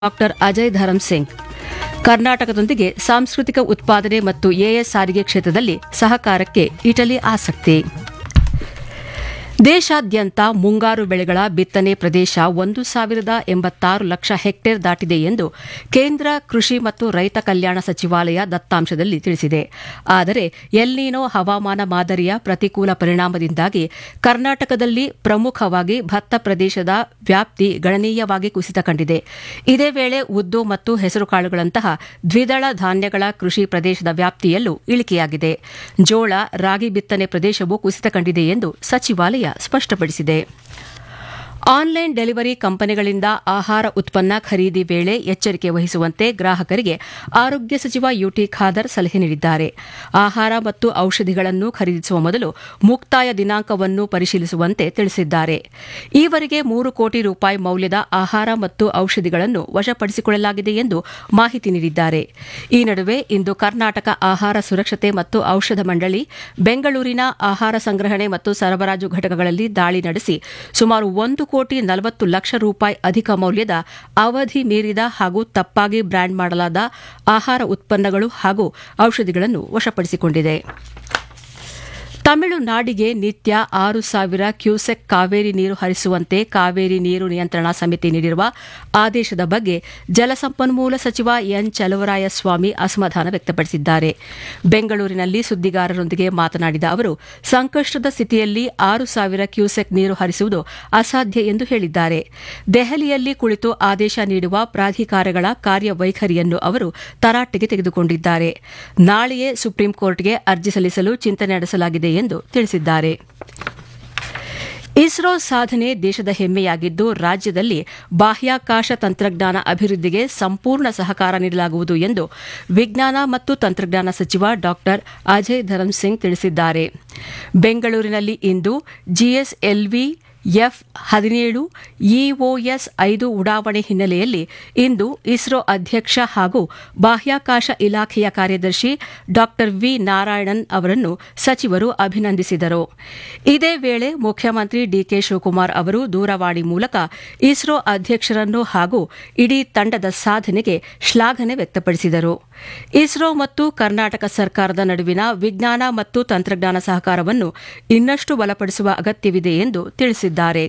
doctor Ajay Dharam Singh ಕರ್ನಾಟಕದೊಂದಿಗೆ ಸಾಂಸ್ಕೃತಿಕ ಉತ್ಪಾದನೆ ಮತ್ತು ಎಎಸ್ ಸಾರಿಗೆ ಕ್ಷೇತ್ರದಲ್ಲಿ ಸಹಕಾರಕ್ಕೆ ಇಟಲಿ ಆಸಕ್ತಿ ದೇಶಾದ್ಯಂತ ಮುಂಗಾರು ಬೆಳೆಗಳ ಬಿತ್ತನೆ ಪ್ರದೇಶ ಒಂದು ಸಾವಿರದ ಎಂಬತ್ತಾರು ಲಕ್ಷ ಹೆಕ್ಟೇರ್ ದಾಟಿದೆ ಎಂದು ಕೇಂದ್ರ ಕೃಷಿ ಮತ್ತು ರೈತ ಕಲ್ಯಾಣ ಸಚಿವಾಲಯ ದತ್ತಾಂಶದಲ್ಲಿ ತಿಳಿಸಿದೆ ಆದರೆ ಎಲ್ನೀನೋ ಹವಾಮಾನ ಮಾದರಿಯ ಪ್ರತಿಕೂಲ ಪರಿಣಾಮದಿಂದಾಗಿ ಕರ್ನಾಟಕದಲ್ಲಿ ಪ್ರಮುಖವಾಗಿ ಭತ್ತ ಪ್ರದೇಶದ ವ್ಯಾಪ್ತಿ ಗಣನೀಯವಾಗಿ ಕುಸಿತ ಕಂಡಿದೆ ಇದೇ ವೇಳೆ ಉದ್ದು ಮತ್ತು ಹೆಸರುಕಾಳುಗಳಂತಹ ದ್ವಿದಳ ಧಾನ್ಯಗಳ ಕೃಷಿ ಪ್ರದೇಶದ ವ್ಯಾಪ್ತಿಯಲ್ಲೂ ಇಳಿಕೆಯಾಗಿದೆ ಜೋಳ ರಾಗಿ ಬಿತ್ತನೆ ಪ್ರದೇಶವೂ ಕುಸಿತ ಕಂಡಿದೆ ಎಂದು ಸಚಿವಾಲಯ ಸ್ಪಷ್ಟಪಡಿಸಿದೆ ಆನ್ಲೈನ್ ಡೆಲಿವರಿ ಕಂಪನಿಗಳಿಂದ ಆಹಾರ ಉತ್ಪನ್ನ ಖರೀದಿ ವೇಳೆ ಎಚ್ಚರಿಕೆ ವಹಿಸುವಂತೆ ಗ್ರಾಹಕರಿಗೆ ಆರೋಗ್ಯ ಸಚಿವ ಯುಟಿ ಖಾದರ್ ಸಲಹೆ ನೀಡಿದ್ದಾರೆ ಆಹಾರ ಮತ್ತು ಔಷಧಿಗಳನ್ನು ಖರೀದಿಸುವ ಮೊದಲು ಮುಕ್ತಾಯ ದಿನಾಂಕವನ್ನು ಪರಿಶೀಲಿಸುವಂತೆ ತಿಳಿಸಿದ್ದಾರೆ ಈವರೆಗೆ ಮೂರು ಕೋಟಿ ರೂಪಾಯಿ ಮೌಲ್ಯದ ಆಹಾರ ಮತ್ತು ಔಷಧಿಗಳನ್ನು ವಶಪಡಿಸಿಕೊಳ್ಳಲಾಗಿದೆ ಎಂದು ಮಾಹಿತಿ ನೀಡಿದ್ದಾರೆ ಈ ನಡುವೆ ಇಂದು ಕರ್ನಾಟಕ ಆಹಾರ ಸುರಕ್ಷತೆ ಮತ್ತು ಔಷಧ ಮಂಡಳಿ ಬೆಂಗಳೂರಿನ ಆಹಾರ ಸಂಗ್ರಹಣೆ ಮತ್ತು ಸರಬರಾಜು ಘಟಕಗಳಲ್ಲಿ ದಾಳಿ ನಡೆಸಿ ಸುಮಾರು ಒಂದು ಕೋಟಿ ನಲವತ್ತು ಲಕ್ಷ ರೂಪಾಯಿ ಅಧಿಕ ಮೌಲ್ಯದ ಅವಧಿ ಮೀರಿದ ಹಾಗೂ ತಪ್ಪಾಗಿ ಬ್ರ್ಯಾಂಡ್ ಮಾಡಲಾದ ಆಹಾರ ಉತ್ಪನ್ನಗಳು ಹಾಗೂ ಔಷಧಿಗಳನ್ನು ವಶಪಡಿಸಿಕೊಂಡಿದೆ ತಮಿಳುನಾಡಿಗೆ ನಿತ್ಯ ಆರು ಸಾವಿರ ಕ್ಯೂಸೆಕ್ ಕಾವೇರಿ ನೀರು ಹರಿಸುವಂತೆ ಕಾವೇರಿ ನೀರು ನಿಯಂತ್ರಣ ಸಮಿತಿ ನೀಡಿರುವ ಆದೇಶದ ಬಗ್ಗೆ ಜಲಸಂಪನ್ಮೂಲ ಸಚಿವ ಎನ್ ಚಲುವರಾಯಸ್ವಾಮಿ ಅಸಮಾಧಾನ ವ್ಯಕ್ತಪಡಿಸಿದ್ದಾರೆ ಬೆಂಗಳೂರಿನಲ್ಲಿ ಸುದ್ದಿಗಾರರೊಂದಿಗೆ ಮಾತನಾಡಿದ ಅವರು ಸಂಕಷ್ಟದ ಸ್ಥಿತಿಯಲ್ಲಿ ಆರು ಸಾವಿರ ಕ್ಯೂಸೆಕ್ ನೀರು ಹರಿಸುವುದು ಅಸಾಧ್ಯ ಎಂದು ಹೇಳಿದ್ದಾರೆ ದೆಹಲಿಯಲ್ಲಿ ಕುಳಿತು ಆದೇಶ ನೀಡುವ ಪ್ರಾಧಿಕಾರಗಳ ಕಾರ್ಯವೈಖರಿಯನ್ನು ಅವರು ತರಾಟೆಗೆ ತೆಗೆದುಕೊಂಡಿದ್ದಾರೆ ನಾಳೆಯೇ ಸುಪ್ರೀಂ ಕೋರ್ಟ್ಗೆ ಅರ್ಜಿ ಸಲ್ಲಿಸಲು ಚಿಂತನೆ ನಡೆಸಲಾಗಿದೆ ಎಂದು ತಿಳಿಸಿದ್ದಾರೆ ಇಸ್ರೋ ಸಾಧನೆ ದೇಶದ ಹೆಮ್ಮೆಯಾಗಿದ್ದು ರಾಜ್ಯದಲ್ಲಿ ಬಾಹ್ಯಾಕಾಶ ತಂತ್ರಜ್ಞಾನ ಅಭಿವೃದ್ಧಿಗೆ ಸಂಪೂರ್ಣ ಸಹಕಾರ ನೀಡಲಾಗುವುದು ಎಂದು ವಿಜ್ಞಾನ ಮತ್ತು ತಂತ್ರಜ್ಞಾನ ಸಚಿವ ಡಾ ಅಜಯ್ ಧರಮ್ ಸಿಂಗ್ ತಿಳಿಸಿದ್ದಾರೆ ಬೆಂಗಳೂರಿನಲ್ಲಿ ಇಂದು ಜಿಎಸ್ಎಲ್ವಿ ಎಫ್ ಹದಿನೇಳು ಇಒಎಸ್ ಐದು ಉಡಾವಣೆ ಹಿನ್ನೆಲೆಯಲ್ಲಿ ಇಂದು ಇಸ್ರೋ ಅಧ್ಯಕ್ಷ ಹಾಗೂ ಬಾಹ್ಯಾಕಾಶ ಇಲಾಖೆಯ ಕಾರ್ಯದರ್ಶಿ ಡಾ ವಿ ನಾರಾಯಣನ್ ಅವರನ್ನು ಸಚಿವರು ಅಭಿನಂದಿಸಿದರು ಇದೇ ವೇಳೆ ಮುಖ್ಯಮಂತ್ರಿ ಡಿಕೆ ಶಿವಕುಮಾರ್ ಅವರು ದೂರವಾಣಿ ಮೂಲಕ ಇಸ್ರೋ ಅಧ್ಯಕ್ಷರನ್ನು ಹಾಗೂ ಇಡೀ ತಂಡದ ಸಾಧನೆಗೆ ಶ್ಲಾಘನೆ ವ್ಯಕ್ತಪಡಿಸಿದರು ಇಸ್ರೋ ಮತ್ತು ಕರ್ನಾಟಕ ಸರ್ಕಾರದ ನಡುವಿನ ವಿಜ್ಞಾನ ಮತ್ತು ತಂತ್ರಜ್ಞಾನ ಸಹಕಾರವನ್ನು ಇನ್ನಷ್ಟು ಬಲಪಡಿಸುವ ಅಗತ್ಯವಿದೆ ಎಂದು ತಿಳಿಸಿದ್ದಾರೆ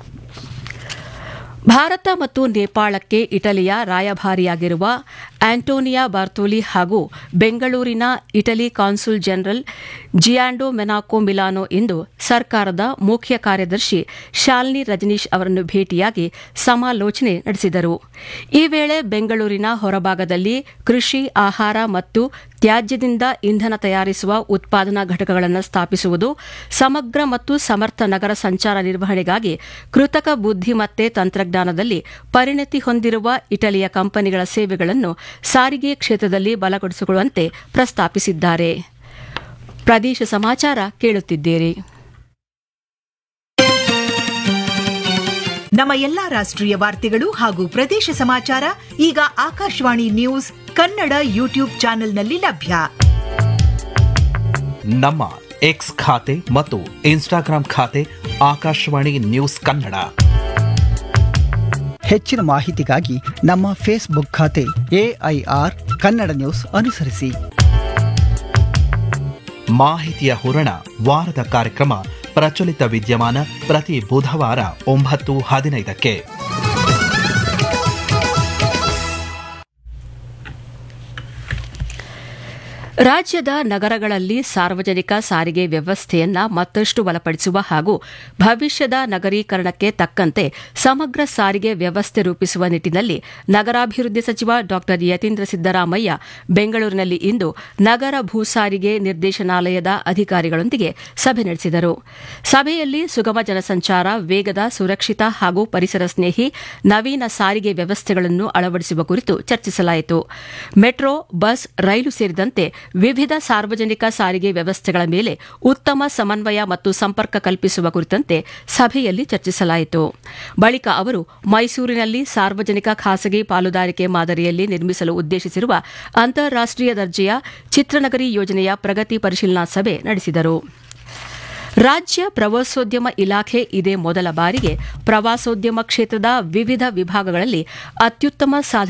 ಭಾರತ ಮತ್ತು ನೇಪಾಳಕ್ಕೆ ಇಟಲಿಯ ರಾಯಭಾರಿಯಾಗಿರುವ ಆಂಟೋನಿಯಾ ಬಾರ್ತೋಲಿ ಹಾಗೂ ಬೆಂಗಳೂರಿನ ಇಟಲಿ ಕಾನ್ಸುಲ್ ಜನರಲ್ ಜಿಯಾಂಡೋ ಮೆನಾಕೋ ಮಿಲಾನೋ ಇಂದು ಸರ್ಕಾರದ ಮುಖ್ಯ ಕಾರ್ಯದರ್ಶಿ ಶಾಲಿನಿ ರಜನೀಶ್ ಅವರನ್ನು ಭೇಟಿಯಾಗಿ ಸಮಾಲೋಚನೆ ನಡೆಸಿದರು ಈ ವೇಳೆ ಬೆಂಗಳೂರಿನ ಹೊರಭಾಗದಲ್ಲಿ ಕೃಷಿ ಆಹಾರ ಮತ್ತು ತ್ಯಾಜ್ಯದಿಂದ ಇಂಧನ ತಯಾರಿಸುವ ಉತ್ಪಾದನಾ ಘಟಕಗಳನ್ನು ಸ್ಥಾಪಿಸುವುದು ಸಮಗ್ರ ಮತ್ತು ಸಮರ್ಥ ನಗರ ಸಂಚಾರ ನಿರ್ವಹಣೆಗಾಗಿ ಕೃತಕ ಬುದ್ದಿಮತ್ತೆ ತಂತ್ರಜ್ಞಾನದಲ್ಲಿ ಪರಿಣತಿ ಹೊಂದಿರುವ ಇಟಲಿಯ ಕಂಪನಿಗಳ ಸೇವೆಗಳನ್ನು ಸಾರಿಗೆ ಕ್ಷೇತ್ರದಲ್ಲಿ ಬಲಗೊಳಿಸಿಕೊಳ್ಳುವಂತೆ ಪ್ರಸ್ತಾಪಿಸಿದ್ದಾರೆ ಪ್ರದೇಶ ಸಮಾಚಾರ ಕೇಳುತ್ತಿದ್ದೀರಿ ನಮ್ಮ ಎಲ್ಲಾ ರಾಷ್ಟ್ರೀಯ ವಾರ್ತೆಗಳು ಹಾಗೂ ಪ್ರದೇಶ ಸಮಾಚಾರ ಈಗ ಆಕಾಶವಾಣಿ ನ್ಯೂಸ್ ಕನ್ನಡ ಯೂಟ್ಯೂಬ್ ಚಾನೆಲ್ನಲ್ಲಿ ಲಭ್ಯ ನಮ್ಮ ಎಕ್ಸ್ ಖಾತೆ ಮತ್ತು ಇನ್ಸ್ಟಾಗ್ರಾಂ ಖಾತೆ ಆಕಾಶವಾಣಿ ನ್ಯೂಸ್ ಕನ್ನಡ ಹೆಚ್ಚಿನ ಮಾಹಿತಿಗಾಗಿ ನಮ್ಮ ಫೇಸ್ಬುಕ್ ಖಾತೆ ಎಐಆರ್ ಕನ್ನಡ ನ್ಯೂಸ್ ಅನುಸರಿಸಿ ಮಾಹಿತಿಯ ಹೂರಣ ವಾರದ ಕಾರ್ಯಕ್ರಮ ಪ್ರಚಲಿತ ವಿದ್ಯಮಾನ ಪ್ರತಿ ಬುಧವಾರ ಒಂಬತ್ತು ಹದಿನೈದಕ್ಕೆ ರಾಜ್ಯದ ನಗರಗಳಲ್ಲಿ ಸಾರ್ವಜನಿಕ ಸಾರಿಗೆ ವ್ಯವಸ್ಥೆಯನ್ನ ಮತ್ತಷ್ಟು ಬಲಪಡಿಸುವ ಹಾಗೂ ಭವಿಷ್ಯದ ನಗರೀಕರಣಕ್ಕೆ ತಕ್ಕಂತೆ ಸಮಗ್ರ ಸಾರಿಗೆ ವ್ಯವಸ್ಥೆ ರೂಪಿಸುವ ನಿಟ್ಟಿನಲ್ಲಿ ನಗರಾಭಿವೃದ್ಧಿ ಸಚಿವ ಡಾ ಯತೀಂದ್ರ ಸಿದ್ದರಾಮಯ್ಯ ಬೆಂಗಳೂರಿನಲ್ಲಿ ಇಂದು ನಗರ ಭೂ ಸಾರಿಗೆ ನಿರ್ದೇಶನಾಲಯದ ಅಧಿಕಾರಿಗಳೊಂದಿಗೆ ಸಭೆ ನಡೆಸಿದರು ಸಭೆಯಲ್ಲಿ ಸುಗಮ ಜನಸಂಚಾರ ವೇಗದ ಸುರಕ್ಷಿತ ಹಾಗೂ ಪರಿಸರ ಸ್ನೇಹಿ ನವೀನ ಸಾರಿಗೆ ವ್ಯವಸ್ಥೆಗಳನ್ನು ಅಳವಡಿಸುವ ಕುರಿತು ಚರ್ಚಿಸಲಾಯಿತು ಮೆಟ್ರೋ ಬಸ್ ರೈಲು ಸೇರಿದಂತೆ ವಿವಿಧ ಸಾರ್ವಜನಿಕ ಸಾರಿಗೆ ವ್ಯವಸ್ಥೆಗಳ ಮೇಲೆ ಉತ್ತಮ ಸಮನ್ವಯ ಮತ್ತು ಸಂಪರ್ಕ ಕಲ್ಪಿಸುವ ಕುರಿತಂತೆ ಸಭೆಯಲ್ಲಿ ಚರ್ಚಿಸಲಾಯಿತು ಬಳಿಕ ಅವರು ಮೈಸೂರಿನಲ್ಲಿ ಸಾರ್ವಜನಿಕ ಖಾಸಗಿ ಪಾಲುದಾರಿಕೆ ಮಾದರಿಯಲ್ಲಿ ನಿರ್ಮಿಸಲು ಉದ್ದೇಶಿಸಿರುವ ಅಂತಾರಾಷ್ಟೀಯ ದರ್ಜೆಯ ಚಿತ್ರನಗರಿ ಯೋಜನೆಯ ಪ್ರಗತಿ ಪರಿಶೀಲನಾ ಸಭೆ ನಡೆಸಿದರು ರಾಜ್ಯ ಪ್ರವಾಸೋದ್ಯಮ ಇಲಾಖೆ ಇದೇ ಮೊದಲ ಬಾರಿಗೆ ಪ್ರವಾಸೋದ್ಯಮ ಕ್ಷೇತ್ರದ ವಿವಿಧ ವಿಭಾಗಗಳಲ್ಲಿ ಅತ್ಯುತ್ತಮ ಸಾಧನೆ